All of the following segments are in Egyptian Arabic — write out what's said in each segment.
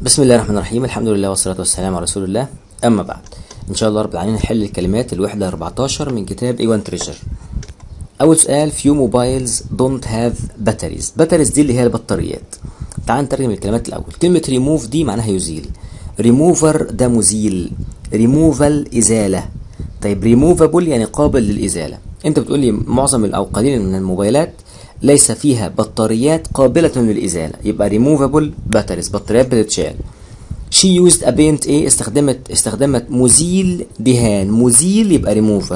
بسم الله الرحمن الرحيم الحمد لله والصلاة والسلام على رسول الله أما بعد إن شاء الله رب العالمين نحل الكلمات الوحدة 14 من كتاب A1 Treasure أول سؤال few mobiles don't have batteries batteries دي اللي هي البطاريات تعال نترجم الكلمات الأول كلمة remove دي معناها يزيل remover ده مزيل removal إزالة طيب removable يعني قابل للإزالة أنت بتقول لي معظم أو قليل من الموبايلات ليس فيها بطاريات قابلة للإزالة يبقى removable batteries بطاريات بتتشال she used a paint ايه استخدمت استخدمت مزيل دهان مزيل يبقى remover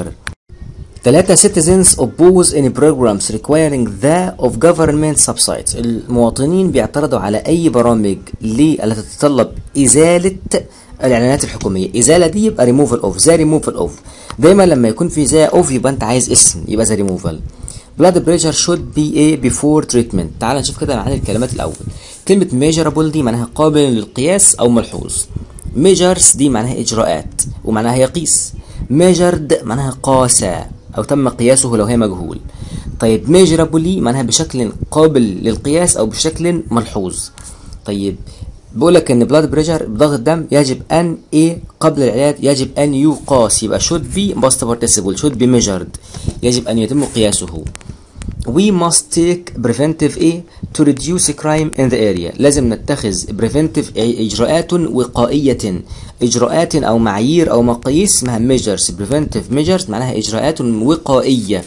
ثلاثة citizens oppose any programs requiring the of government subsides المواطنين بيعترضوا على أي برامج ليه التي تتطلب إزالة الإعلانات الحكومية إزالة دي يبقى removal of the removal of دايما لما يكون في ذا of يبقى أنت عايز اسم يبقى the removal blood pressure should be a before treatment تعال نشوف كده معاني الكلمات الأول كلمة measurable دي معناها قابل للقياس أو ملحوظ measures دي معناها إجراءات ومعناها يقيس measured معناها قاس أو تم قياسه لو هي مجهول طيب measurably معناها بشكل قابل للقياس أو بشكل ملحوظ طيب بيقول لك ان بلاد بريشر ضغط الدم يجب ان ايه قبل العلاج يجب ان يقاس يبقى should be must participle should be measured يجب ان يتم قياسه we must take preventive ايه to reduce crime in the area لازم نتخذ preventive اجراءات وقائية اجراءات او معايير او مقاييس اسمها measures preventive measures معناها اجراءات وقائية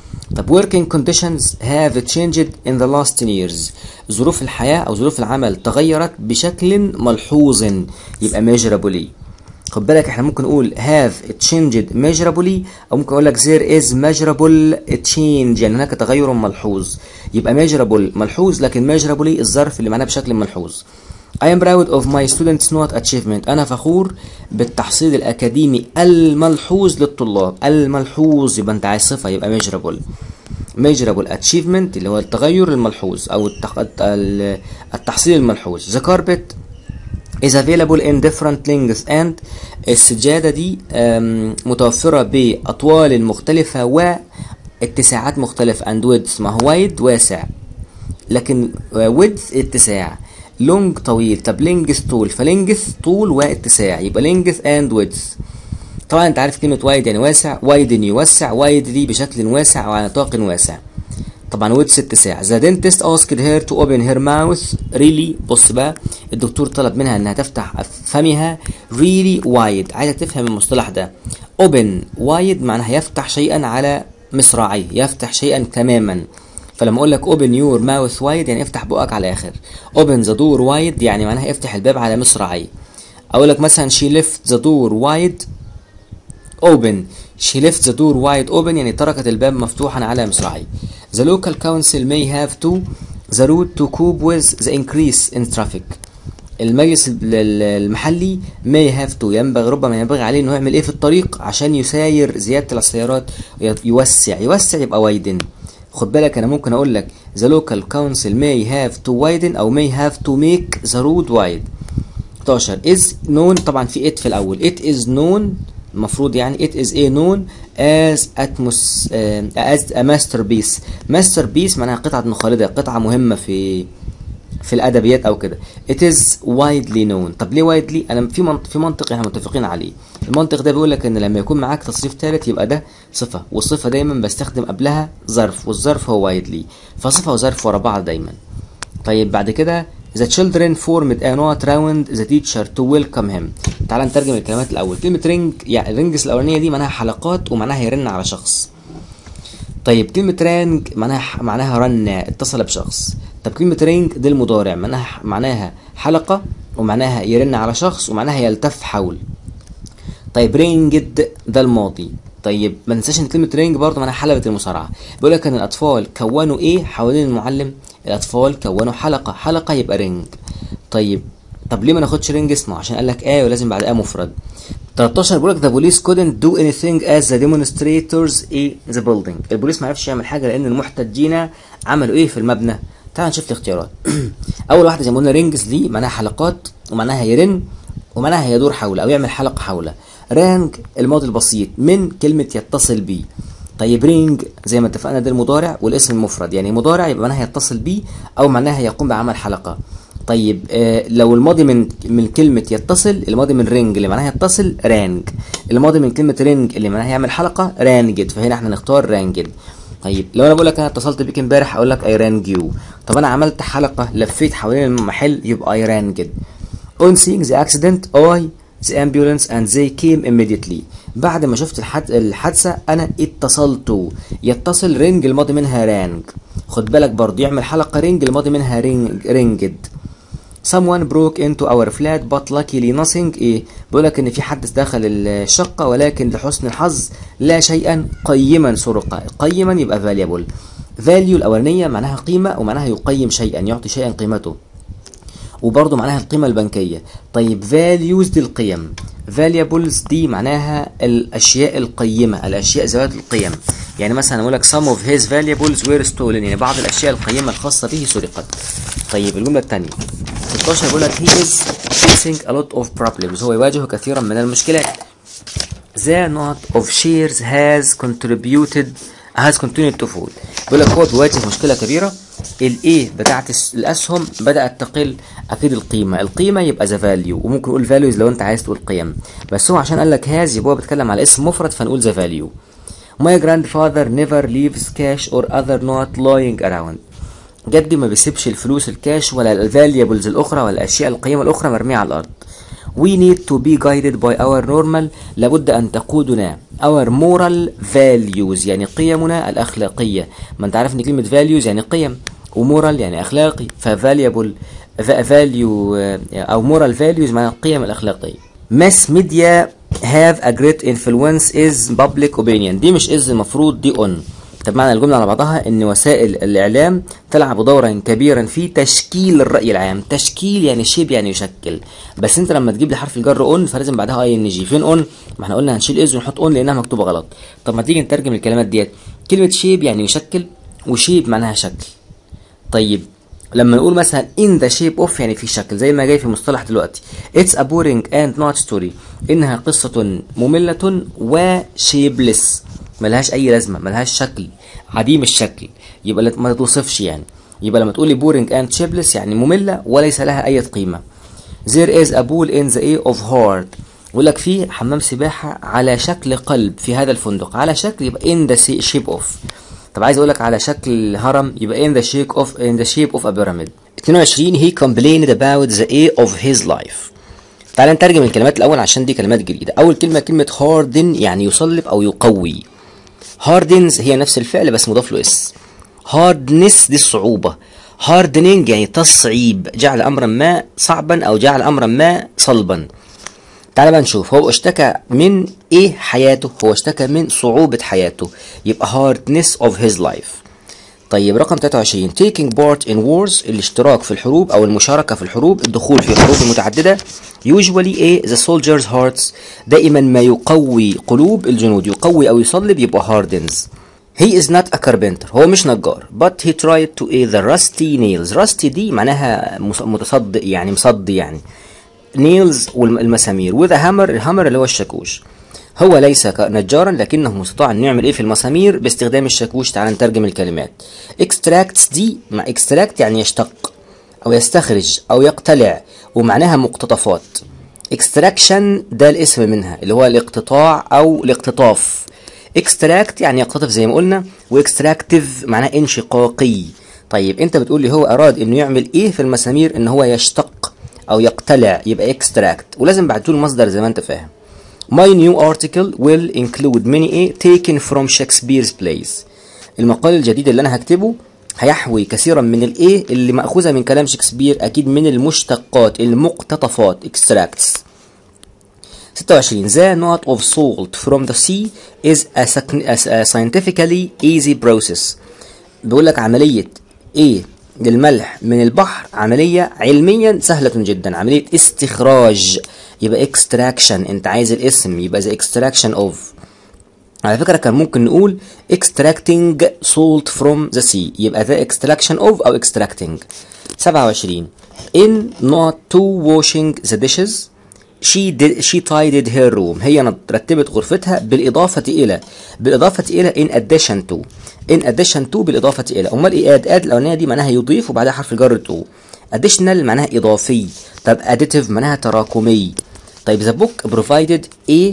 طب working conditions have changed in the last 10 years ظروف الحياة أو ظروف العمل تغيرت بشكل ملحوظ يبقى measurably خد بالك احنا ممكن نقول have changed measurably أو ممكن أقول لك there is measurable change يعني هناك تغير ملحوظ يبقى measurable ملحوظ لكن measurably الظرف اللي معناه بشكل ملحوظ I am proud of my students not achievement أنا فخور بالتحصيل الأكاديمي الملحوظ للطلاب الملحوظ يبقى أنت عايز صفة يبقى measurable measurable achievement اللي هو التغير الملحوظ أو التحصيل الملحوظ the carpet is available in different lengths and السجادة دي متوفرة بأطوال مختلفة واتساعات مختلفة and width ما هو wide واسع لكن width اتساع لونج طويل طب لينجث طول فلينجث طول واتساع يبقى لينجث اند ويدث طبعا انت عارف كلمة وايد يعني واسع وايدن يوسع وايد دي بشكل واسع او على نطاق واسع طبعا ويدث اتساع the dentist asked her to open her mouth really بص بقى الدكتور طلب منها انها تفتح فمها really wide عايزة تفهم المصطلح ده open wide معناها يفتح شيئا على مصراعيه يفتح شيئا تماما فلما اقول لك open your mouth wide يعني افتح بقك على الاخر open the door wide يعني معناها افتح الباب على مصراعيه اقول لك مثلا she left the door wide open she left the door wide open يعني تركت الباب مفتوحا على مصراعيه the local council may have to the route to cope with the increase in traffic المجلس المحلي may have to ينبغي ربما ينبغي عليه انه يعمل ايه في الطريق عشان يساير زياده السيارات يوسع يوسع يبقى وايدن خد بالك انا ممكن اقول لك the local council may have to widen او may have to make the road wide 11 is known طبعا في it في الاول it is known المفروض يعني it is a known as atmos uh, as a masterpiece masterpiece معناها قطعة مخالدة قطعة مهمة في في الادبيات او كده it is widely known طب ليه widely انا في منطق في منطق احنا متفقين عليه المنطق ده بيقول لك ان لما يكون معاك تصريف ثالث يبقى ده صفه والصفه دايما بستخدم قبلها ظرف والظرف هو widely فصفه وظرف ورا بعض دايما طيب بعد كده The children formed a knot around the teacher to welcome him. تعال نترجم الكلمات الأول. كلمة رينج يعني الرينجز الأولانية دي معناها حلقات ومعناها يرن على شخص. طيب كلمة رانج معناها معناها رن اتصل بشخص. طب كلمة رينج دي المضارع معناها معناها حلقة ومعناها يرن على شخص ومعناها يلتف حول. طيب رينجد ده الماضي. طيب ما ننساش ان كلمة رينج برضه معناها حلبة المصارعة. بيقول لك ان الأطفال كونوا ايه حوالين المعلم؟ الأطفال كونوا حلقة، حلقة يبقى رينج. طيب طب ليه ما ناخدش رينج اسمه؟ عشان قال لك ايه ولازم بعد ايه مفرد. 13 بيقول لك the police couldn't do anything as the demonstrators in the building. البوليس ما عرفش يعمل حاجة لأن المحتجين عملوا ايه في المبنى؟ تعال نشوف الاختيارات. أول واحدة زي ما قلنا رينجز دي معناها حلقات ومعناها يرن ومعناها يدور حوله أو يعمل حلقة حوله. رانج الماضي البسيط من كلمة يتصل بيه طيب رينج زي ما اتفقنا ده المضارع والاسم المفرد يعني مضارع يبقى معناها يتصل بيه او معناها يقوم بعمل حلقة طيب آه لو الماضي من من كلمه يتصل الماضي من رينج اللي معناها يتصل رانج الماضي من كلمه رينج اللي معناها يعمل حلقه رانجد فهنا احنا نختار رانجد طيب لو انا بقول لك انا اتصلت بيك امبارح اقول لك اي رانج يو طب انا عملت حلقه لفيت حوالين المحل يبقى اي رانجد on seeing the accident I the ambulance and they came immediately بعد ما شفت الحد... الحادثة أنا اتصلت يتصل رينج الماضي منها رانج خد بالك برضه يعمل حلقة رينج الماضي منها رينج رينجد someone broke into our flat but luckily nothing ايه بيقول لك ان في حد دخل الشقة ولكن لحسن الحظ لا شيئا قيما سرق قيما يبقى valuable value الأولانية معناها قيمة ومعناها يقيم شيئا يعطي شيئا قيمته وبرضه معناها القيمة البنكية طيب values دي القيم valuables دي معناها الأشياء القيمة الأشياء ذوات القيم يعني مثلا أقول لك some of his valuables were stolen يعني بعض الأشياء القيمة الخاصة به سرقت طيب الجملة الثانية 16 بيقول لك he is facing a lot of problems هو يواجه كثيرا من المشكلات the not of shares has contributed has continued to fall بيقول لك هو بيواجه مشكلة كبيرة الايه بتاعت الاسهم بدات تقل اكيد القيمه القيمه يبقى ذا فاليو وممكن نقول فاليوز لو انت عايز تقول قيم بس هو عشان قال لك هاز يبقى هو بيتكلم على اسم مفرد فنقول ذا فاليو My grandfather never leaves cash or other not lying around جدي ما بيسيبش الفلوس الكاش ولا الفاليبلز الاخرى ولا الاشياء القيمه الاخرى مرميه على الارض We need to be guided by our normal لابد أن تقودنا our moral values يعني قيمنا الأخلاقية ما أنت عارف إن كلمة values يعني قيم ومورال يعني أخلاقي فvaluable value أو moral values معناها القيم الأخلاقية mass media have a great influence is public opinion دي مش is المفروض دي on طب معنى الجملة على بعضها ان وسائل الاعلام تلعب دورا كبيرا في تشكيل الرأي العام تشكيل يعني شيب يعني يشكل بس انت لما تجيب لي حرف الجر اون فلازم بعدها اي ان جي فين اون ما احنا قلنا هنشيل از ونحط اون لانها مكتوبة غلط طب ما تيجي نترجم الكلمات ديت كلمة شيب يعني يشكل وشيب معناها شكل طيب لما نقول مثلا in the shape of يعني في شكل زي ما جاي في مصطلح دلوقتي it's a boring and not story انها قصة مملة وشيبلس ملهاش اي لازمه ملهاش شكل عديم الشكل يبقى ما توصفش يعني يبقى لما تقولي بورينج اند شيبلس يعني ممله وليس لها اي قيمه there is a pool in the A of heart يقول لك في حمام سباحه على شكل قلب في هذا الفندق على شكل يبقى in the shape of طب عايز اقول لك على شكل هرم يبقى in the shape of in the shape of a pyramid 22 he complained about the A of his life تعال نترجم الكلمات الاول عشان دي كلمات جديده اول كلمه كلمه harden يعني يصلب او يقوي هاردنز هي نفس الفعل بس مضاف له اس هاردنس دي الصعوبة هاردنينج يعني تصعيب جعل امرا ما صعبا او جعل امرا ما صلبا تعال بقى نشوف هو اشتكى من ايه حياته هو اشتكى من صعوبة حياته يبقى hardness of his life طيب رقم 23 taking part in wars الاشتراك في الحروب او المشاركة في الحروب الدخول في حروب متعددة usually ايه the soldiers hearts دائما ما يقوي قلوب الجنود يقوي او يصلب يبقى hardens he is not a carpenter هو مش نجار but he tried to ايه the rusty nails rusty دي معناها متصدق يعني مصدي يعني nails والمسامير with a hammer الهامر اللي هو الشاكوش هو ليس نجارا لكنه استطاع انه يعمل ايه في المسامير باستخدام الشاكوش تعال نترجم الكلمات extracts دي مع extract يعني يشتق او يستخرج او يقتلع ومعناها مقتطفات extraction ده الاسم منها اللي هو الاقتطاع او الاقتطاف extract يعني يقتطف زي ما قلنا واكستراكتيف معناه انشقاقي طيب انت بتقول لي هو اراد انه يعمل ايه في المسامير ان هو يشتق او يقتلع يبقى extract ولازم بعد المصدر زي ما انت فاهم My new article will include many A taken from Shakespeare's plays. المقال الجديد اللي انا هكتبه هيحوي كثيرا من الايه اللي مأخوذة من كلام شكسبير اكيد من المشتقات المقتطفات extracts 26 The knot of salt from the sea is a, a scientifically easy process بيقول لك عملية ايه للملح من البحر عملية علميا سهلة جدا عملية استخراج يبقى extraction انت عايز الاسم يبقى the extraction of على فكرة كان ممكن نقول extracting salt from the sea يبقى the extraction of أو extracting 27 in not to washing the dishes she did she tidied her room هي رتبت غرفتها بالإضافة إلى بالإضافة إلى in addition to in addition to بالإضافة إلى أمال إيه add add الأولانية دي معناها يضيف وبعدها حرف الجر to additional معناها اضافي طب additive معناها تراكمي طيب the book provided a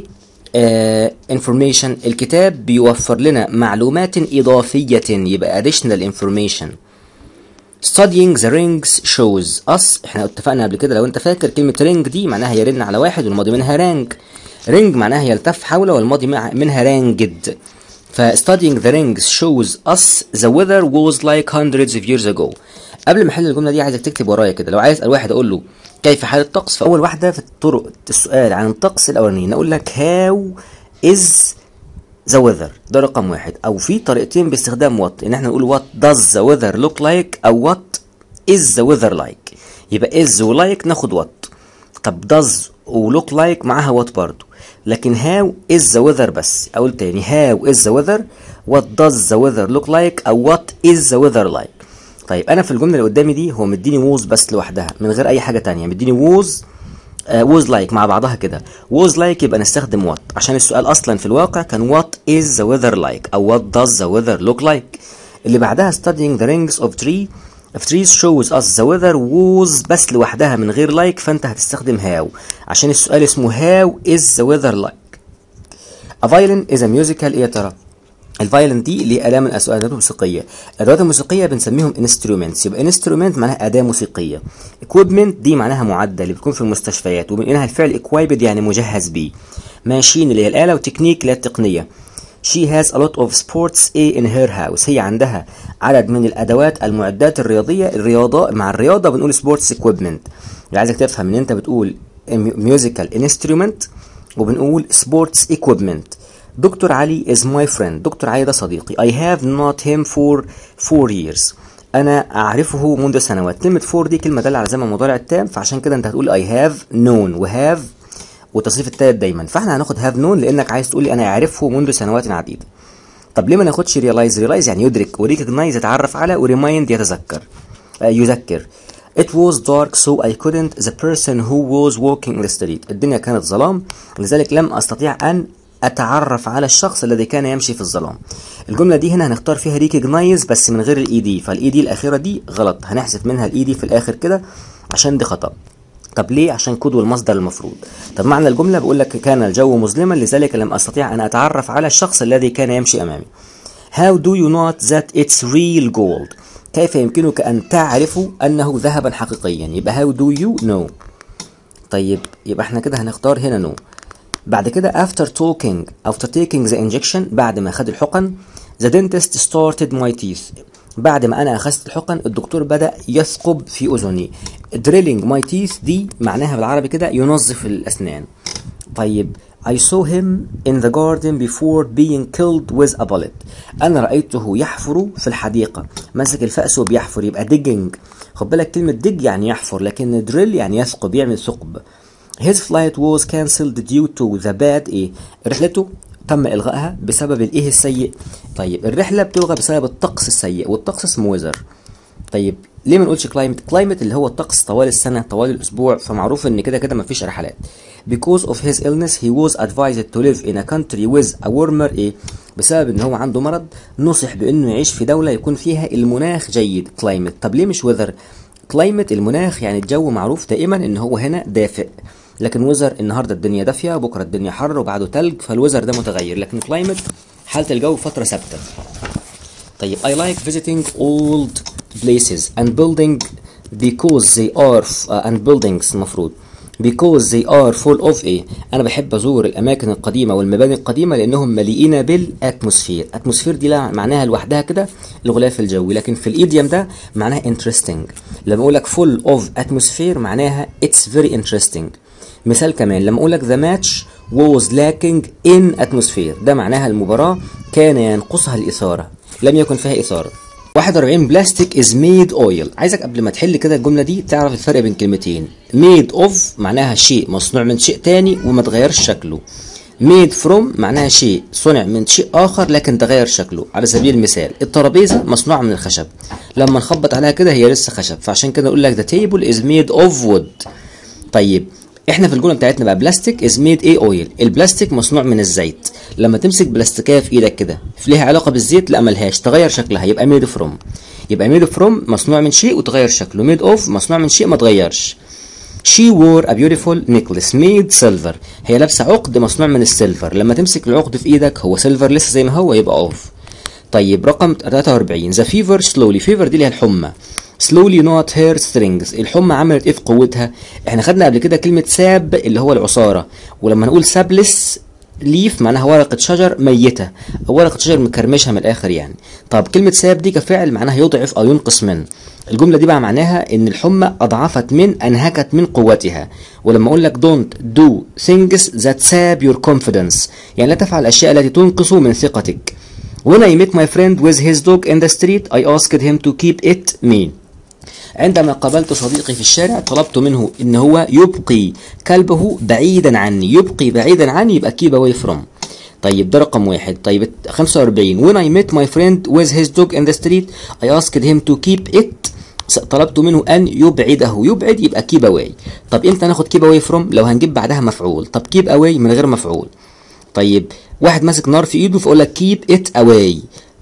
uh, information الكتاب بيوفر لنا معلومات إضافية يبقى additional information studying the rings shows us احنا اتفقنا قبل كده لو انت فاكر كلمة ring دي معناها يرن على واحد والماضي منها رانج رينج معناها يلتف حوله والماضي منها رانجد ف studying the rings shows us the weather was like hundreds of years ago قبل ما احل الجمله دي عايزك تكتب ورايا كده لو عايز اسال واحد اقول له كيف حال الطقس فاول واحده في الطرق السؤال عن الطقس الاولانيين اقول لك how is the weather ده رقم واحد او في طريقتين باستخدام what ان احنا نقول what does the weather look like او what is the weather like يبقى is و like ناخد what طب does و look like معاها what برضو لكن how is the weather بس اقول تاني how is the weather what does the weather look like او what is the weather like طيب انا في الجمله اللي قدامي دي هو مديني ووز بس لوحدها من غير اي حاجه تانية مديني ووز ووز لايك مع بعضها كده ووز لايك يبقى نستخدم وات عشان السؤال اصلا في الواقع كان وات از ذا weather لايك او وات داز ذا weather لوك لايك اللي بعدها studying the rings of tree of trees shows us the weather was بس لوحدها من غير لايك فانت هتستخدم how عشان السؤال اسمه how is the weather like a violin is a musical ايه يا ترى الفايلن دي اللي هي اداه من الادوات الموسيقيه الادوات الموسيقيه بنسميهم انسترومنتس يبقى انسترومنت معناها اداه موسيقيه اكويبمنت دي معناها معده اللي بتكون في المستشفيات ومنها الفعل اكوايبد يعني مجهز بيه ماشين اللي هي الاله وتكنيك اللي هي التقنيه She has a lot of sports A in her house هي عندها عدد من الادوات المعدات الرياضيه الرياضه مع الرياضه بنقول سبورتس اكويبمنت اللي عايزك تفهم ان انت بتقول ميوزيكال انسترومنت وبنقول سبورتس اكويبمنت دكتور علي is my friend دكتور علي ده صديقي I have not him for four years أنا أعرفه منذ سنوات كلمة for دي كلمة دالة على زمن مضارع التام فعشان كده أنت هتقول I have known و have والتصريف التالت دايما فاحنا هناخد have known لأنك عايز تقولي أنا أعرفه منذ سنوات عديدة طب ليه ما ناخدش realize realize يعني يدرك و recognize يتعرف على و remind يتذكر آه يذكر It was dark so I couldn't the person who was walking in the street الدنيا كانت ظلام لذلك لم أستطيع أن اتعرف على الشخص الذي كان يمشي في الظلام الجمله دي هنا هنختار فيها ريكوجنايز بس من غير الاي دي فالاي دي الاخيره دي غلط هنحذف منها الاي دي في الاخر كده عشان دي خطا طب ليه عشان كود والمصدر المفروض طب معنى الجمله بقول لك كان الجو مظلما لذلك لم استطيع ان اتعرف على الشخص الذي كان يمشي امامي How do you not that it's real gold كيف يمكنك ان تعرف انه ذهبا حقيقيا يبقى how do you know طيب يبقى احنا كده هنختار هنا no بعد كده after talking after taking the injection بعد ما خد الحقن the dentist started my teeth بعد ما انا اخذت الحقن الدكتور بدا يثقب في اذني drilling my teeth دي معناها بالعربي كده ينظف الاسنان طيب I saw him in the garden before being killed with a bullet أنا رأيته يحفر في الحديقة ماسك الفأس وبيحفر يبقى digging خد بالك كلمة dig يعني يحفر لكن drill يعني يثقب يعمل ثقب His flight was cancelled due to the bad ايه رحلته تم الغائها بسبب الايه السيء طيب الرحله بتلغى بسبب الطقس السيء والطقس اسمه ويزر طيب ليه ما نقولش كلايمت كلايمت اللي هو الطقس طوال السنه طوال الاسبوع فمعروف ان كده كده مفيش رحلات because of his illness he was advised to live in a country with a warmer ايه بسبب ان هو عنده مرض نصح بانه يعيش في دوله يكون فيها المناخ جيد كلايمت طب ليه مش ويذر كلايمت المناخ يعني الجو معروف دائما ان هو هنا دافئ لكن ويزر النهارده الدنيا دافيه بكره الدنيا حر وبعده تلج فالويزر ده متغير لكن كلايمت حاله الجو فتره ثابته طيب I like visiting old places and building because they are uh, and buildings المفروض because they are full of ايه انا بحب ازور الاماكن القديمه والمباني القديمه لانهم مليئين بالاتموسفير اتموسفير دي معناها لوحدها كده الغلاف الجوي لكن في الايديوم ده معناها interesting لما اقول لك full of atmosphere معناها it's very interesting مثال كمان لما اقول لك the match was lacking in atmosphere ده معناها المباراة كان ينقصها الإثارة لم يكن فيها إثارة 41 بلاستيك از ميد اويل عايزك قبل ما تحل كده الجملة دي تعرف الفرق بين كلمتين ميد اوف معناها شيء مصنوع من شيء تاني وما تغيرش شكله ميد فروم معناها شيء صنع من شيء اخر لكن تغير شكله على سبيل المثال الترابيزه مصنوعه من الخشب لما نخبط عليها كده هي لسه خشب فعشان كده اقول لك the table is made of wood طيب احنا في الجمله بتاعتنا بقى بلاستيك از ميد ايه اويل البلاستيك مصنوع من الزيت لما تمسك بلاستيكيه في ايدك كده ليها علاقه بالزيت لا ملهاش تغير شكلها يبقى ميد فروم يبقى ميد فروم مصنوع من شيء وتغير شكله ميد اوف مصنوع من شيء ما تغيرش She wore a beautiful necklace made silver هي لابسه عقد مصنوع من السيلفر لما تمسك العقد في ايدك هو سيلفر لسه زي ما هو يبقى اوف طيب رقم 43 the fever slowly fever دي اللي هي الحمى slowly not her strings الحمى عملت ايه في قوتها احنا خدنا قبل كده كلمه ساب اللي هو العصاره ولما نقول سابلس ليف معناها ورقة شجر ميتة أو ورقة شجر مكرمشها من الآخر يعني طب كلمة ساب دي كفعل معناها يضعف أو ينقص من الجملة دي بقى معناها إن الحمى أضعفت من أنهكت من قوتها ولما أقول لك don't do things that sap your confidence يعني لا تفعل الأشياء التي تنقص من ثقتك When I met my friend with his dog in the street I asked him to keep it me عندما قابلت صديقي في الشارع طلبت منه ان هو يبقي كلبه بعيدا عني يبقي بعيدا عني يبقى keep away from طيب ده رقم واحد طيب 45 when I met my friend with his dog in the street I asked him to keep it طلبت منه ان يبعده يبعد يبقى keep away طب امتى ناخد keep away from لو هنجيب بعدها مفعول طب keep away من غير مفعول طيب واحد ماسك نار في ايده فاقول لك keep it away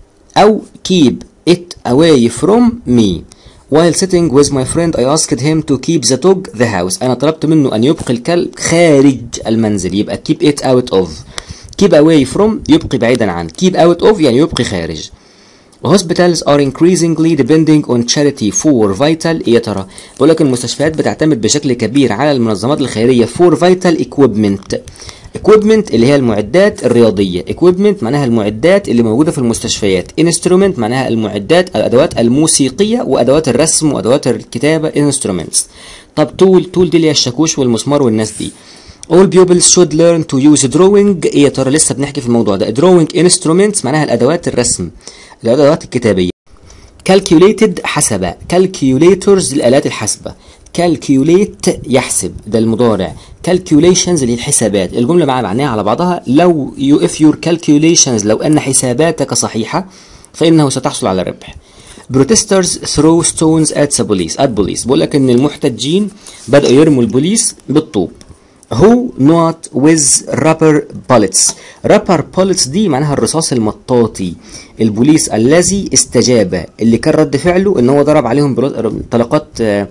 او keep it away from me While sitting with my friend I asked him to keep the dog the house أنا طلبت منه أن يبقي الكلب خارج المنزل يبقى keep it out of keep away from يبقي بعيدا عن keep out of يعني يبقي خارج Hospitals are increasingly depending on charity for vital يا ترى بقول لك المستشفيات بتعتمد بشكل كبير على المنظمات الخيرية for vital equipment equipment اللي هي المعدات الرياضية equipment معناها المعدات اللي موجودة في المستشفيات instrument معناها المعدات الأدوات الموسيقية وأدوات الرسم وأدوات الكتابة instruments طب tool tool دي اللي هي الشاكوش والمسمار والناس دي All pupils should learn to use drawing ايه يا ترى لسه بنحكي في الموضوع ده drawing instruments معناها الأدوات الرسم الأدوات الكتابية calculated حسب calculators الآلات الحاسبة calculate يحسب ده المضارع calculations اللي هي الحسابات الجملة مع معناها على بعضها لو you if your calculations لو أن حساباتك صحيحة فإنه ستحصل على ربح protesters throw stones at the police at police بقول لك إن المحتجين بدأوا يرموا البوليس بالطوب who not with rubber bullets rubber bullets دي معناها الرصاص المطاطي البوليس الذي استجاب اللي كان رد فعله ان هو ضرب عليهم طلقات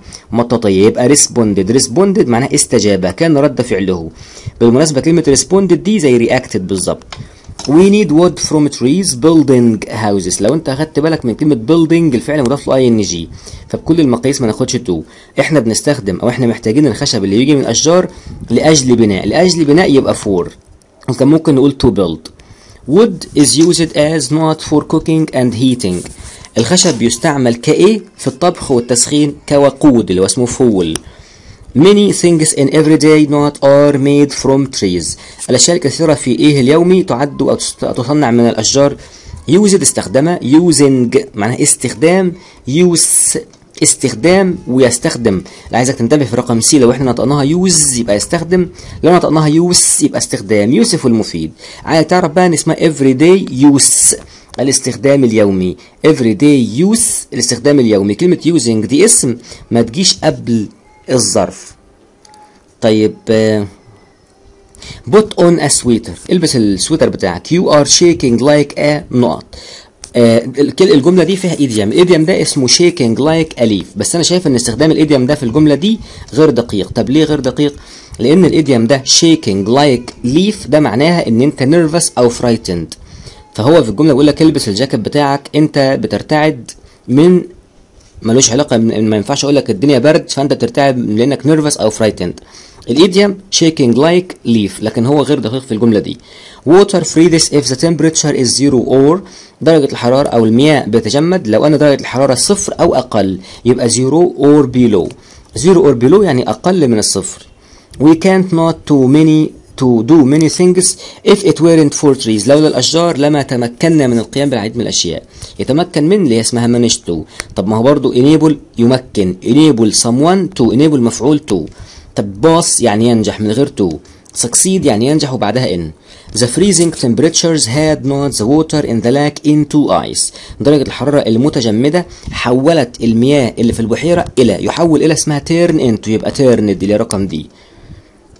مطاطيه يبقى responded responded معناها استجاب كان رد فعله بالمناسبه كلمه responded دي زي reacted بالظبط We need wood from trees building houses لو انت اخدت بالك من كلمة building الفعل مضاف له ing فبكل المقاييس ما ناخدش تو احنا بنستخدم او احنا محتاجين الخشب اللي يجي من الاشجار لاجل بناء لاجل بناء يبقى for وكان ممكن نقول to build wood is used as not for cooking and heating الخشب بيستعمل كايه في الطبخ والتسخين كوقود اللي هو اسمه فول Many things in everyday not are made from trees. الأشياء الكثيرة في إيه اليومي تعد أو تصنع من الأشجار. used استخدمها using معناها استخدام use استخدام ويستخدم لا عايزك تنتبه في رقم سي لو احنا نطقناها يوز يبقى يستخدم لو نطقناها يوز يبقى استخدام يوسف المفيد عايز تعرف بقى ان اسمها everyday use الاستخدام اليومي everyday use الاستخدام اليومي كلمة using دي اسم ما تجيش قبل الظرف طيب put on a sweater البس السويتر بتاعك you are shaking like a نقط آه الجمله دي فيها ايديوم الايديوم ده اسمه shaking like a leaf بس انا شايف ان استخدام الايديوم ده في الجمله دي غير دقيق طب ليه غير دقيق لان الايديوم ده shaking like leaf ده معناها ان انت nervous او frightened فهو في الجمله بيقول لك البس الجاكيت بتاعك انت بترتعد من ملوش علاقه ما ينفعش اقول لك الدنيا برد فانت بترتعب لانك نيرفس او فرايتند الايديوم shaking like leaf لكن هو غير دقيق في الجمله دي water freezes if the temperature is zero or درجة الحرارة أو المياه بتجمد لو أن درجة الحرارة صفر أو أقل يبقى zero or below zero or below يعني أقل من الصفر we can't not too many to do many things if it weren't for trees لولا الأشجار لما تمكنا من القيام بالعديد من الأشياء يتمكن من اللي هي اسمها manage to طب ما هو برضو enable يمكن enable someone to enable مفعول to طب باص يعني ينجح من غير to succeed يعني ينجح وبعدها in The freezing temperatures had not the water in the lake into ice درجة الحرارة المتجمدة حولت المياه اللي في البحيرة إلى يحول إلى اسمها turn into يبقى turned اللي رقم دي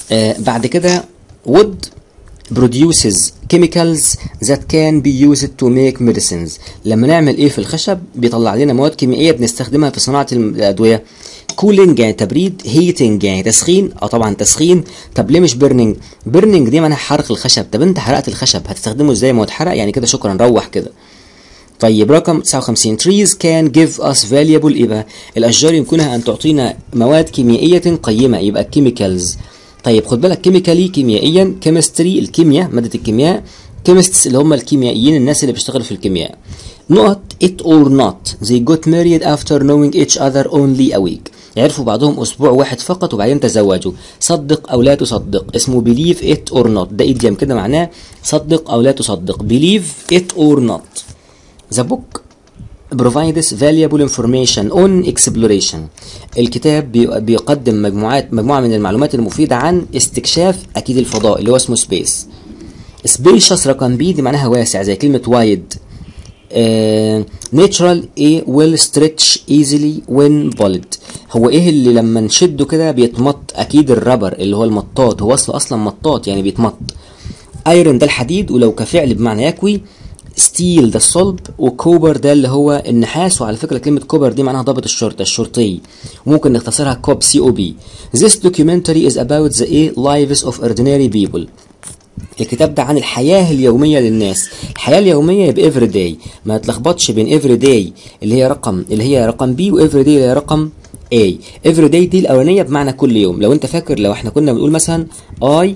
آه بعد كده wood produces chemicals that can be used to make medicines لما نعمل ايه في الخشب بيطلع لنا مواد كيميائيه بنستخدمها في صناعه الادويه cooling يعني تبريد heating يعني تسخين اه طبعا تسخين طب ليه مش burning burning دي معناها حرق الخشب طب انت حرقت الخشب هتستخدمه ازاي ما هو اتحرق يعني كده شكرا روح كده طيب رقم 59 trees can give us valuable ايه بقى الاشجار يمكنها ان تعطينا مواد كيميائيه قيمه يبقى chemicals طيب خد بالك كيميكالي كيميائيا كيمستري الكيمياء ماده الكيمياء كيمستس اللي هم الكيميائيين الناس اللي بيشتغلوا في الكيمياء نقط it or not they got married after knowing each other only a week يعرفوا بعضهم اسبوع واحد فقط وبعدين تزوجوا صدق او لا تصدق اسمه believe it or not ده ايديم كده معناه صدق او لا تصدق believe it or not the book provides valuable information on exploration الكتاب بيقدم مجموعات مجموعة من المعلومات المفيدة عن استكشاف أكيد الفضاء اللي هو اسمه سبيس spacious رقم بي دي معناها واسع زي كلمة wide ناتشرال ايه will stretch easily when pulled هو ايه اللي لما نشده كده بيتمط اكيد الربر اللي هو المطاط هو اصله اصلا مطاط يعني بيتمط ايرون ده الحديد ولو كفعل بمعنى يكوي ستيل ده الصلب وكوبر ده اللي هو النحاس وعلى فكره كلمه كوبر دي معناها ضابط الشرطه الشرطي وممكن نختصرها كوب سي او بي This documentary is about the a lives of ordinary people الكتاب ده عن الحياة اليومية للناس الحياة اليومية يبقى every day ما تلخبطش بين every day اللي هي رقم اللي هي رقم B و every day اللي هي رقم A every day دي الأولانية بمعنى كل يوم لو أنت فاكر لو احنا كنا بنقول مثلا I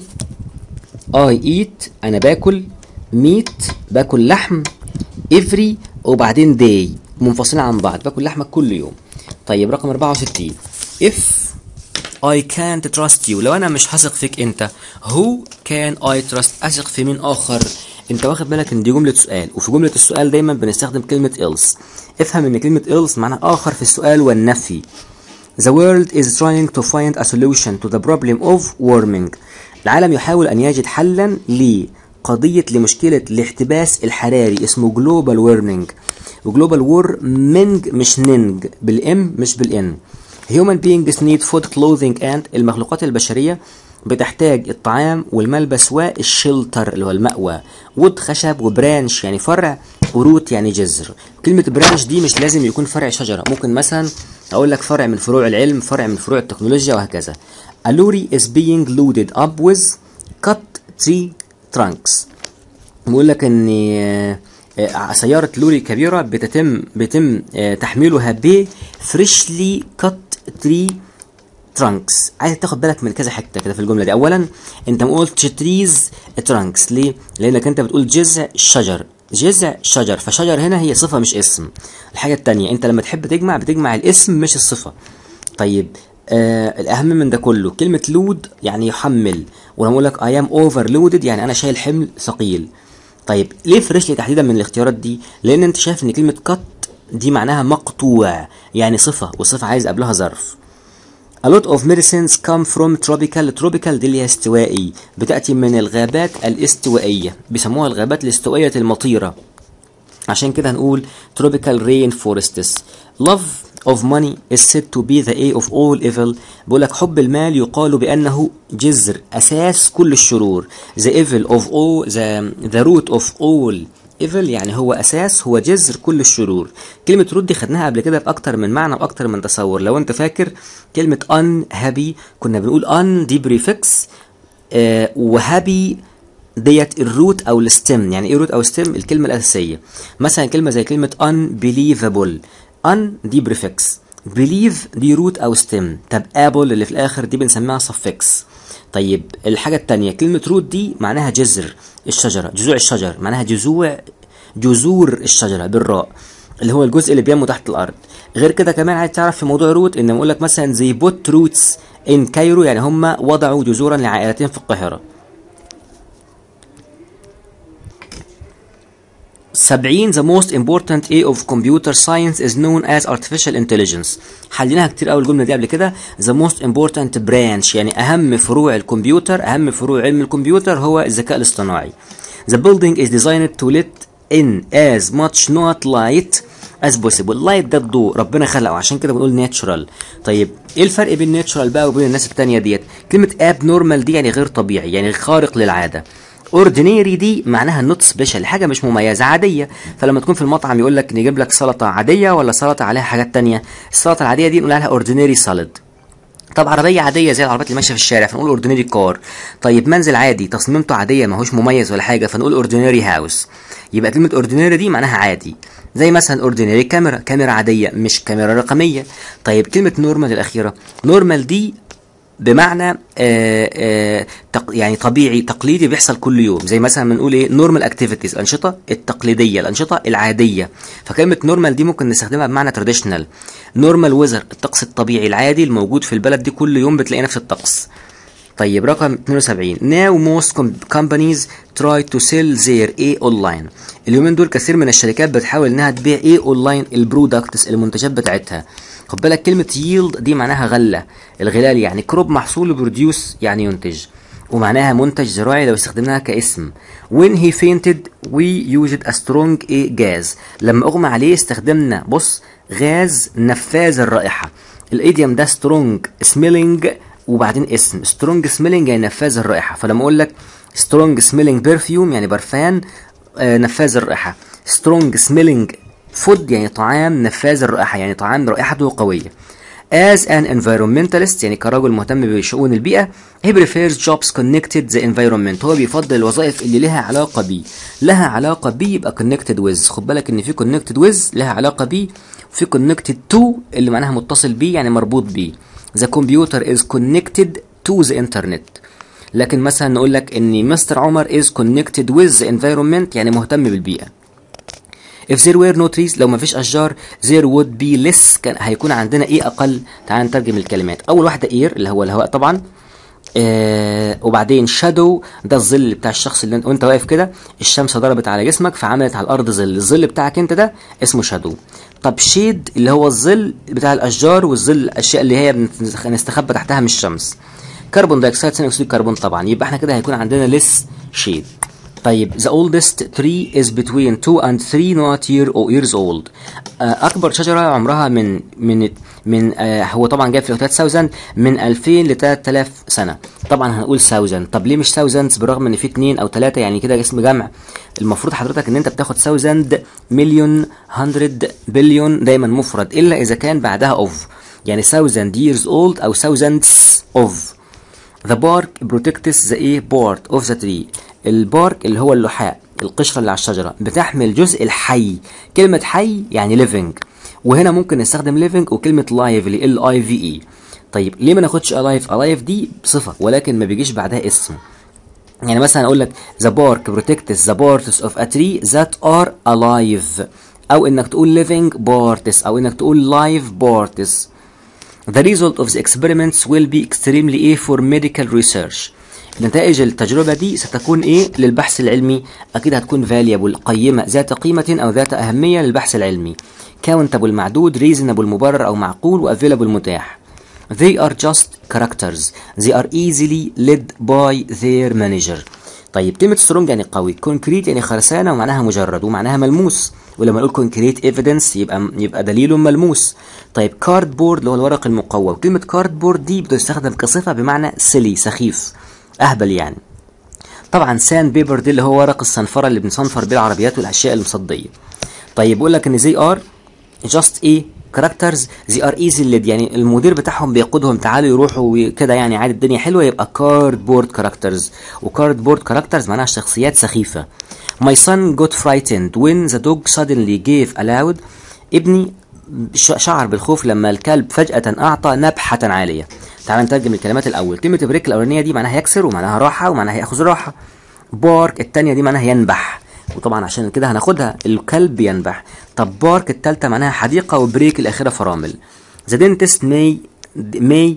I eat أنا باكل meat باكل لحم every وبعدين day منفصلين عن بعض باكل لحمة كل يوم طيب رقم 64 if I can't trust you لو انا مش هثق فيك انت who can I trust اثق في مين اخر انت واخد بالك ان دي جمله سؤال وفي جمله السؤال دايما بنستخدم كلمه else افهم ان كلمه else معناها اخر في السؤال والنفي The world is trying to find a solution to the problem of warming العالم يحاول ان يجد حلا لقضيه لمشكله الاحتباس الحراري اسمه global warming وجلوبال warming مش نينج بالام مش بالان human beings need food clothing and المخلوقات البشرية بتحتاج الطعام والملبس والشلتر اللي هو المأوى وود خشب وبرانش يعني فرع وروت يعني جذر كلمة برانش دي مش لازم يكون فرع شجرة ممكن مثلا أقول لك فرع من فروع العلم فرع من فروع التكنولوجيا وهكذا A lorry is being loaded up with cut tree trunks بيقول لك ان سيارة لوري كبيرة بتتم بيتم تحميلها ب فريشلي كات تري ترانكس عايز تاخد بالك من كذا حته كده في الجمله دي اولا انت ما قلتش تريز ترانكس ليه لانك انت بتقول جذع شجر جذع شجر فشجر هنا هي صفه مش اسم الحاجه التانية انت لما تحب تجمع بتجمع الاسم مش الصفه طيب آه الاهم من ده كله كلمه لود يعني يحمل ولما اقول لك اي ام اوفر لودد يعني انا شايل حمل ثقيل طيب ليه فريشلي تحديدا من الاختيارات دي لان انت شايف ان كلمه كات دي معناها مقطوع يعني صفة والصفة عايز قبلها ظرف A lot of medicines come from tropical tropical دي اللي هي استوائي بتأتي من الغابات الاستوائية بيسموها الغابات الاستوائية المطيرة عشان كده هنقول tropical rain forests love of money is said to be the a of all evil بيقول لك حب المال يقال بأنه جذر أساس كل الشرور the evil of all the, the root of all ايفل يعني هو اساس هو جذر كل الشرور كلمه رود دي خدناها قبل كده باكتر من معنى واكتر من تصور لو انت فاكر كلمه ان هابي كنا بنقول ان دي بريفكس آه وهابي ديت الروت او الستم يعني ايه روت او ستم الكلمه الاساسيه مثلا كلمه زي كلمه unbelievable ان دي بريفكس بليف دي روت او ستم طب ابل اللي في الاخر دي بنسميها سفكس طيب الحاجة التانية كلمة روت دي معناها جذر الشجرة جذوع الشجر معناها جذوع جذور الشجرة بالراء اللي هو الجزء اللي بينمو تحت الأرض غير كده كمان عايز تعرف في موضوع روت إن بقول لك مثلا زي بوت روتس إن كايرو يعني هم وضعوا جذورا لعائلتين في القاهرة 70 the most important A of computer science is known as artificial intelligence حليناها كتير قوي الجمله دي قبل كده the most important branch يعني اهم فروع الكمبيوتر اهم فروع علم الكمبيوتر هو الذكاء الاصطناعي the building is designed to let in as much not light as possible لايت ده الضوء ربنا خلقه عشان كده بنقول ناتشورال طيب ايه الفرق بين ناتشورال بقى وبين الناس التانية ديت كلمة اب نورمال دي يعني غير طبيعي يعني خارق للعادة اوردينيري دي معناها نوت سبيشال حاجه مش مميزه عاديه فلما تكون في المطعم يقول لك نجيب لك سلطه عاديه ولا سلطه عليها حاجات تانية السلطه العاديه دي نقول عليها اوردينيري سالاد طب عربية عادية زي العربيات اللي ماشية في الشارع فنقول اوردينري كار طيب منزل عادي تصميمته عادية ما هوش مميز ولا حاجة فنقول اوردينري هاوس يبقى كلمة اوردينري دي معناها عادي زي مثلا اوردينري كاميرا كاميرا عادية مش كاميرا رقمية طيب كلمة نورمال الأخيرة نورمال دي بمعنى آآ آآ تق يعني طبيعي تقليدي بيحصل كل يوم زي مثلا بنقول ايه نورمال اكتيفيتيز الانشطه التقليديه الانشطه العاديه فكلمه نورمال دي ممكن نستخدمها بمعنى تراديشنال نورمال ويزر الطقس الطبيعي العادي الموجود في البلد دي كل يوم بتلاقي نفس الطقس طيب رقم 72 now most companies try to sell their A online اليومين دول كثير من الشركات بتحاول انها تبيع ايه اونلاين البرودكتس المنتجات بتاعتها خد بالك كلمة yield دي معناها غلة الغلال يعني كروب محصول بروديوس يعني ينتج ومعناها منتج زراعي لو استخدمناها كاسم when he fainted we used a strong a gas لما اغمى عليه استخدمنا بص غاز نفاذ الرائحة الايديوم ده strong smelling وبعدين اسم سترونج سميلنج يعني نفاذ الرائحه فلما اقول لك سترونج سميلنج برفيوم يعني برفان آه نفاذ الرائحه سترونج سميلنج فود يعني طعام نفاذ الرائحه يعني طعام رائحته قويه as an environmentalist يعني كرجل مهتم بشؤون البيئة he prefers jobs connected the environment هو بيفضل الوظائف اللي لها علاقة بيه لها علاقة بيه يبقى connected with خد بالك ان في connected with لها علاقة بيه وفي connected to اللي معناها متصل بيه يعني مربوط بيه the computer is connected to the internet لكن مثلا نقول لك ان مستر عمر is connected with the environment يعني مهتم بالبيئة if there were no trees لو ما فيش اشجار there would be less كان هيكون عندنا ايه اقل تعال نترجم الكلمات اول واحده اير اللي هو الهواء طبعا آه وبعدين شادو ده الظل بتاع الشخص اللي وانت واقف كده الشمس ضربت على جسمك فعملت على الارض ظل الظل بتاعك انت ده اسمه شادو طب شيد اللي هو الظل بتاع الاشجار والظل الاشياء اللي هي بنستخبى تحتها من الشمس كربون دايوكسيد ثاني اكسيد الكربون طبعا يبقى احنا كده هيكون عندنا less شيد طيب the oldest tree is between 2 and 3 not year or years old آه اكبر شجره عمرها من من من آه هو طبعا جاي في 3000 من 2000 ل 3000 سنه طبعا هنقول 1000 طب ليه مش thousands بالرغم ان في 2 او 3 يعني كده اسم جمع المفروض حضرتك ان انت بتاخد 1000 مليون 100 بليون دايما مفرد الا اذا كان بعدها of يعني 1000 years old او thousands of The bark protects the a part of the tree البارك اللي هو اللحاء القشرة اللي على الشجرة بتحمل جزء الحي كلمة حي يعني living وهنا ممكن نستخدم living وكلمة live اللي ال I V E طيب ليه ما ناخدش alive alive دي صفة ولكن ما بيجيش بعدها اسم يعني مثلا اقول لك the bark protects the parts of a tree that are alive او انك تقول living parts او انك تقول live parts The result of the experiments will be extremely A for medical research. نتائج التجربة دي ستكون إيه للبحث العلمي أكيد هتكون valuable قيمة ذات قيمة أو ذات أهمية للبحث العلمي countable معدود reasonable مبرر أو معقول و available متاح They are just characters They are easily led by their manager طيب كلمة سترونج يعني قوي كونكريت يعني خرسانة ومعناها مجرد ومعناها ملموس ولما نقول كونكريت ايفيدنس يبقى يبقى دليل ملموس طيب كارد بورد اللي هو الورق المقوى كلمة كارد بورد دي بتستخدم كصفة بمعنى سيلي سخيف اهبل يعني طبعا ساند بيبر دي اللي هو ورق الصنفرة اللي بنصنفر بيه العربيات والاشياء المصدية طيب بيقول لك ان زي ار جاست ايه كاركترز زي ار ايزي ليد يعني المدير بتاعهم بيقودهم تعالوا يروحوا كده يعني عادي الدنيا حلوه يبقى كارد بورد كاركترز وكارد بورد كاركترز معناها شخصيات سخيفه My son got frightened when the dog suddenly gave a loud ابني شعر بالخوف لما الكلب فجأة أعطى نبحة عالية تعال نترجم الكلمات الأول كلمة بريك الأولانية دي معناها يكسر ومعناها راحة ومعناها يأخذ راحة بارك التانية دي معناها ينبح وطبعا عشان كده هناخدها الكلب ينبح طب بارك التالتة معناها حديقة وبريك الأخيرة فرامل The dentist may may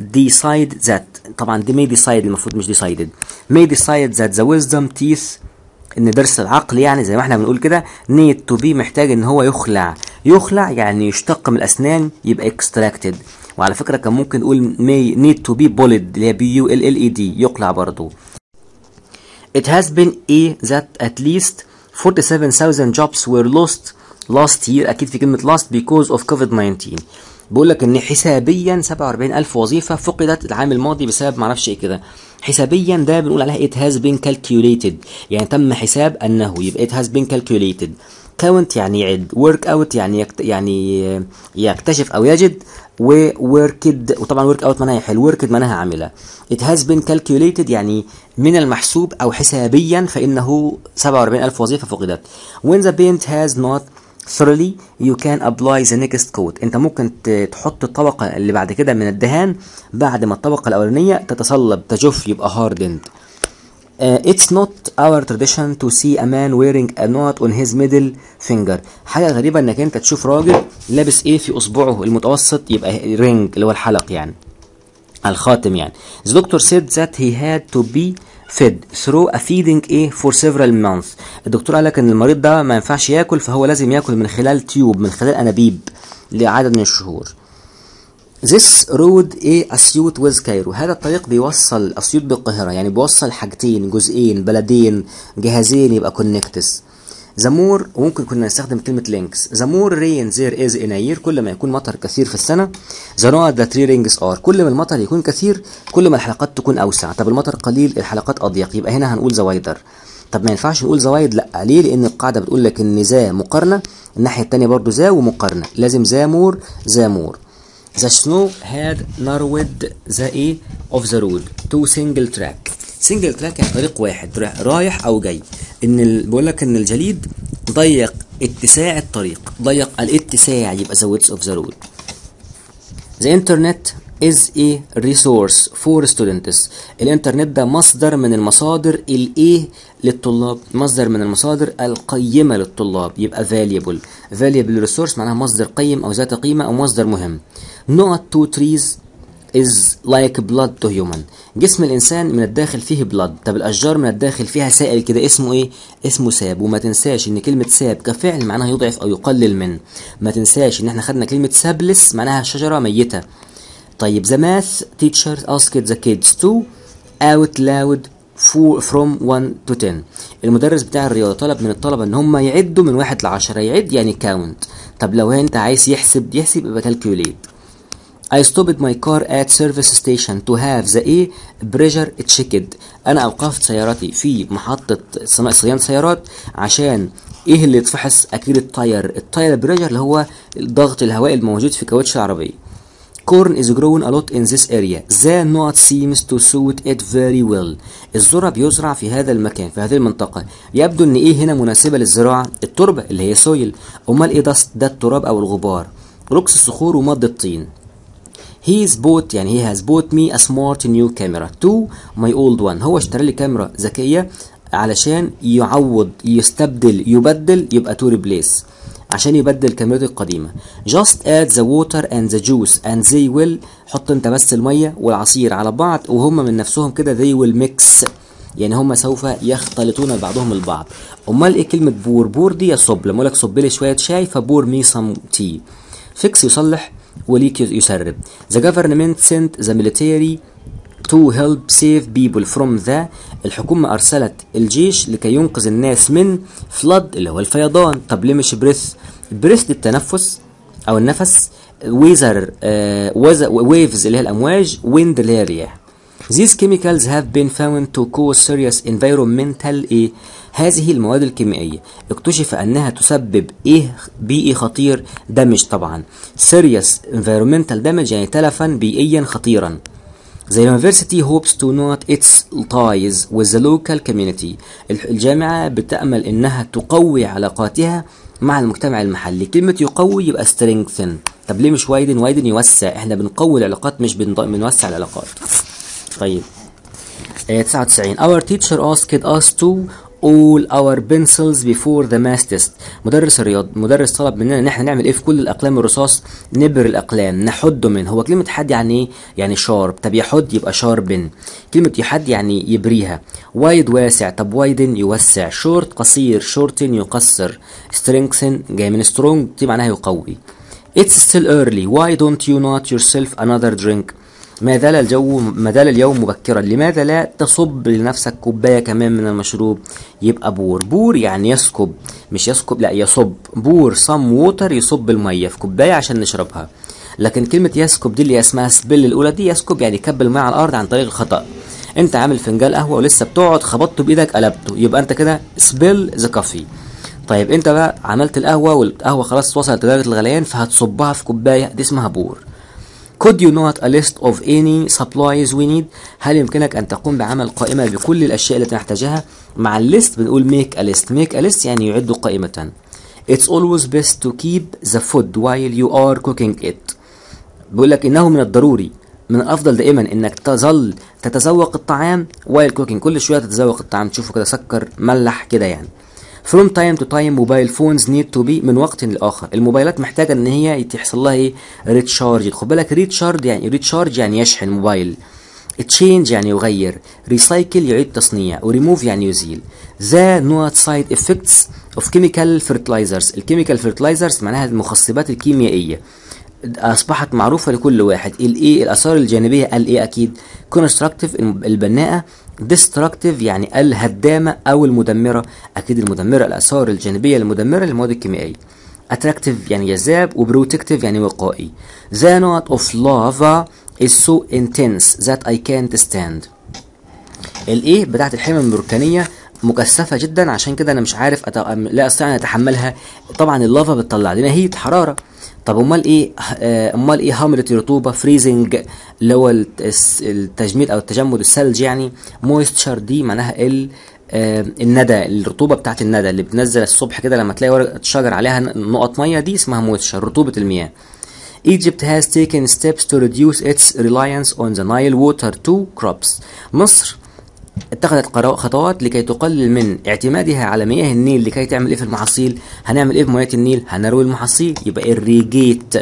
decide that طبعا دي may decide المفروض مش decided may decide that the wisdom teeth ان درس العقل يعني زي ما احنا بنقول كده need to be محتاج ان هو يخلع يخلع يعني يشتق من الاسنان يبقى extracted وعلى فكره كان ممكن نقول may need to be bullied اللي هي بي يو ال ال اي دي يقلع برضه It has been a that at least 47,000 jobs were lost last year اكيد في كلمه last because of covid-19 بيقول لك ان حسابيا 47000 وظيفه فقدت العام الماضي بسبب معرفش ايه كده حسابيا ده بنقول عليها it has been calculated يعني تم حساب انه يبقى it has been calculated count يعني يعد work out يعني يكت يعني يكتشف او يجد و worked وطبعا work out معناها يحل worked معناها عامله it has been calculated يعني من المحسوب او حسابيا فانه 47000 وظيفه فقدت when the paint has not thoroughly you can apply the next coat انت ممكن ت- تحط الطبقة اللي بعد كده من الدهان بعد ما الطبقة الأولانية تتصلب تجف يبقى hardened Uh, it's not our tradition to see a man wearing a knot on his middle finger حاجة غريبة انك انت تشوف راجل لابس ايه في اصبعه المتوسط يبقى رينج اللي هو الحلق يعني الخاتم يعني the doctor said that he had to be fed through a feeding ايه for several months الدكتور قال لك ان المريض ده ما ينفعش ياكل فهو لازم ياكل من خلال تيوب من خلال انابيب لعدد من الشهور This road ايه اسيوط with كايرو هذا الطريق بيوصل اسيوط بالقاهرة يعني بيوصل حاجتين جزئين بلدين جهازين يبقى كونكتس The more وممكن كنا نستخدم كلمة links The more rain there is in a year كل ما يكون مطر كثير في السنة The not the tree rings are كل ما المطر يكون كثير كل ما الحلقات تكون أوسع طب المطر قليل الحلقات أضيق يبقى هنا هنقول the wider طب ما ينفعش نقول زوايد لا ليه لان القاعده بتقول لك ان ذا مقارنه الناحيه الثانيه برضو ذا ومقارنه لازم ذا مور ذا مور The snow had narrowed the A of the road to single track. single track يعني طريق واحد رايح- رايح أو جاي. إن ال... بقول لك إن الجليد ضيق اتساع الطريق، ضيق الاتساع يبقى the width of the road. The internet is a resource for students. الانترنت ده مصدر من المصادر الايه للطلاب مصدر من المصادر القيمة للطلاب يبقى valuable valuable resource معناها مصدر قيم أو ذات قيمة أو مصدر مهم not two trees is like blood to human جسم الإنسان من الداخل فيه blood طب الأشجار من الداخل فيها سائل كده اسمه إيه؟ اسمه ساب وما تنساش إن كلمة ساب كفعل معناها يضعف أو يقلل من ما تنساش إن إحنا خدنا كلمة سابلس معناها شجرة ميتة طيب the math teacher asked the kids to out loud for from 1 to 10 المدرس بتاع الرياضة طلب من الطلبة ان هم يعدوا من واحد لعشرة يعد يعني count طب لو انت عايز يحسب يحسب يبقى calculate I stopped my car at service station to have the A pressure checked. أنا أوقفت سيارتي في محطة صنا- صيانة سيارات عشان إيه اللي يتفحص؟ أكيد التاير، التاير بريشر اللي هو ضغط الهواء الموجود في كاوتش العربية. Corn is grown a lot in this area. The not seems to suit it very well. الذرة بيزرع في هذا المكان في هذه المنطقة. يبدو إن إيه هنا مناسبة للزراعة؟ التربة اللي هي سويل. أمال إيه ده ده التراب أو الغبار؟ ركس الصخور ومض الطين. He's bought يعني he has bought me a smart new camera to my old one هو اشترى لي كاميرا ذكية علشان يعوض يستبدل يبدل يبقى to replace عشان يبدل كاميرته القديمة just add the water and the juice and they will حط انت بس المية والعصير على بعض وهم من نفسهم كده they will mix يعني هم سوف يختلطون بعضهم البعض امال ايه كلمة بور بور دي يصب لما اقول لك صب لي شوية شاي فبور مي some tea فيكس يصلح وليك يسرب the government sent the military to help save people from the الحكومة أرسلت الجيش لكي ينقذ الناس من flood اللي هو الفيضان طب ليه مش بريث بريث التنفس أو النفس ويزر ويفز اللي هي الأمواج wind اللي هي الرياح These chemicals have been found to cause serious environmental إيه؟ هذه المواد الكيميائية اكتشف أنها تسبب إيه بيئي خطير دمج طبعا serious environmental damage يعني تلفا بيئيا خطيرا The university hopes to note its ties with the local community. الح- الجامعة بتأمل إنها تقوي علاقاتها مع المجتمع المحلي. كلمة يقوي يبقى strengthen. طب ليه مش وايدن؟ وايدن يوسع. إحنا بنقوي العلاقات مش بنض- بنوسع العلاقات. طيب. آه، 99 Our teacher asked us to all our pencils before the math test مدرس الرياض مدرس طلب مننا ان احنا نعمل ايه في كل الاقلام الرصاص نبر الاقلام نحد من هو كلمه حد يعني ايه يعني شارب طب يحد يبقى شاربن كلمه يحد يعني يبريها وايد واسع طب وايدن يوسع شورت قصير شورتن يقصر strengthen جاي من strong دي معناها يقوي It's still early. Why don't you not yourself another drink? ما زال الجو ما زال اليوم مبكرا لماذا لا تصب لنفسك كوبايه كمان من المشروب يبقى بور بور يعني يسكب مش يسكب لا يصب بور صم ووتر يصب الميه في كوبايه عشان نشربها لكن كلمه يسكب دي اللي اسمها سبيل الاولى دي يسكب يعني كب الميه على الارض عن طريق الخطا انت عامل فنجان قهوه ولسه بتقعد خبطته بايدك قلبته يبقى انت كده سبيل ذا كافي طيب انت بقى عملت القهوه والقهوه خلاص وصلت لدرجه الغليان فهتصبها في كوبايه دي اسمها بور Could you not a list of any supplies we need؟ هل يمكنك أن تقوم بعمل قائمة بكل الأشياء التي نحتاجها؟ مع الليست بنقول make a list، make a list يعني يعد قائمة. It's always best to keep the food while you are cooking it. بيقول لك إنه من الضروري من الأفضل دائما إنك تظل تتذوق الطعام while cooking كل شوية تتذوق الطعام تشوفه كده سكر ملح كده يعني. From time to time mobile phones need to be من وقت لآخر الموبايلات محتاجة إن هي تحصل لها إيه ريتشارج خد بالك ريتشارج يعني ريتشارج يعني يشحن موبايل تشينج يعني يغير ريسايكل يعيد تصنيع وريموف يعني يزيل ذا نوت سايد افكتس اوف كيميكال فيرتلايزرز الكيميكال فيرتلايزرز معناها المخصبات الكيميائيه اصبحت معروفه لكل واحد الايه الاثار الجانبيه الايه اكيد كونستراكتيف البناءه ديستركتيف يعني الهدامه او المدمره اكيد المدمره الاثار الجانبيه المدمره للمواد الكيميائيه اتراكتيف يعني جذاب وبروتكتيف يعني وقائي the knot of lava is so intense that I can't stand الايه بتاعت الحمم البركانيه مكثفه جدا عشان كده انا مش عارف أت... لا استطيع ان اتحملها طبعا اللافا بتطلع لنا هيت حراره طب امال ايه آه، امال ايه هاملة الرطوبه فريزنج اللي هو الت- الس- التجميد او التجمد الثلج يعني مويستشر دي معناها ال آه، الندى الرطوبه بتاعت الندى اللي بتنزل الصبح كده لما تلاقي ورقه شجر عليها نقط ميه دي اسمها مويستشر رطوبه المياه Egypt has taken steps to reduce its reliance on the Nile water to crops. مصر اتخذت قرا- خطوات لكي تقلل من اعتمادها على مياه النيل لكي تعمل ايه في المحاصيل هنعمل ايه في مياه النيل هنروي المحاصيل يبقى irrigate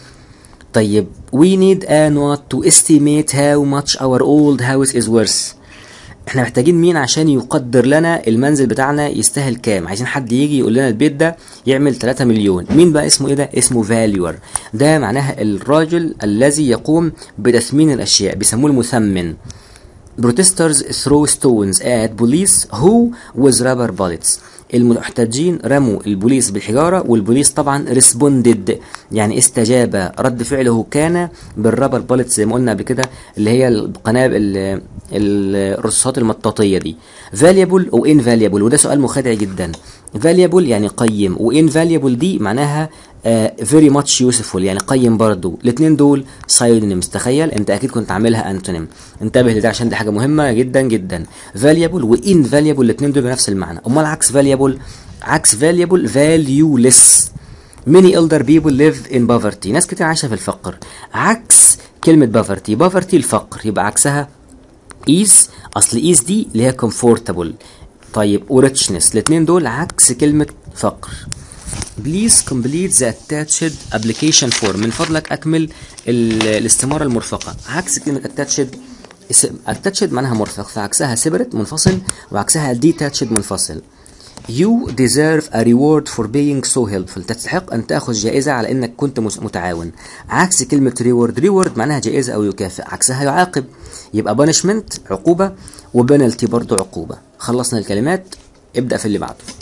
طيب we need a note to estimate how much our old house is worth احنا محتاجين مين عشان يقدر لنا المنزل بتاعنا يستاهل كام عايزين حد يجي يقول لنا البيت ده يعمل 3 مليون مين بقى اسمه ايه ده اسمه فاليور ده معناها الراجل الذي يقوم بتثمين الاشياء بيسموه المثمن protesters throw stones at police who with rubber bullets المحتجين رموا البوليس بالحجارة والبوليس طبعا responded يعني استجاب رد فعله كان بالرابر بوليتس زي ما قلنا قبل كده اللي هي القنابل ال- الرصاصات المطاطية دي valuable و invaluable وده سؤال مخادع جدا valuable يعني قيم و invaluable دي معناها آه very much useful يعني قيم برضو الاثنين دول synonyms تخيل انت اكيد كنت عاملها انتونيم انتبه لده عشان دي حاجه مهمه جدا جدا valuable و invaluable الاثنين دول بنفس المعنى امال عكس valuable عكس valuable valueless many elder people live in poverty ناس كتير عايشه في الفقر عكس كلمه poverty poverty الفقر يبقى عكسها ايز اصل ايز دي اللي هي comfortable طيب وريتشنس الاثنين دول عكس كلمه فقر Please complete the attached application form من فضلك أكمل ال- الاستمارة المرفقة عكس كلمة attached اس- attached معناها مرفق فعكسها separate منفصل وعكسها detached منفصل You deserve a reward for being so helpful تستحق أن تأخذ جائزة على أنك كنت مس- متعاون عكس كلمة reward reward معناها جائزة أو يكافئ عكسها يعاقب يبقى punishment عقوبة وبنالتي برضو عقوبة خلصنا الكلمات ابدأ في اللي بعده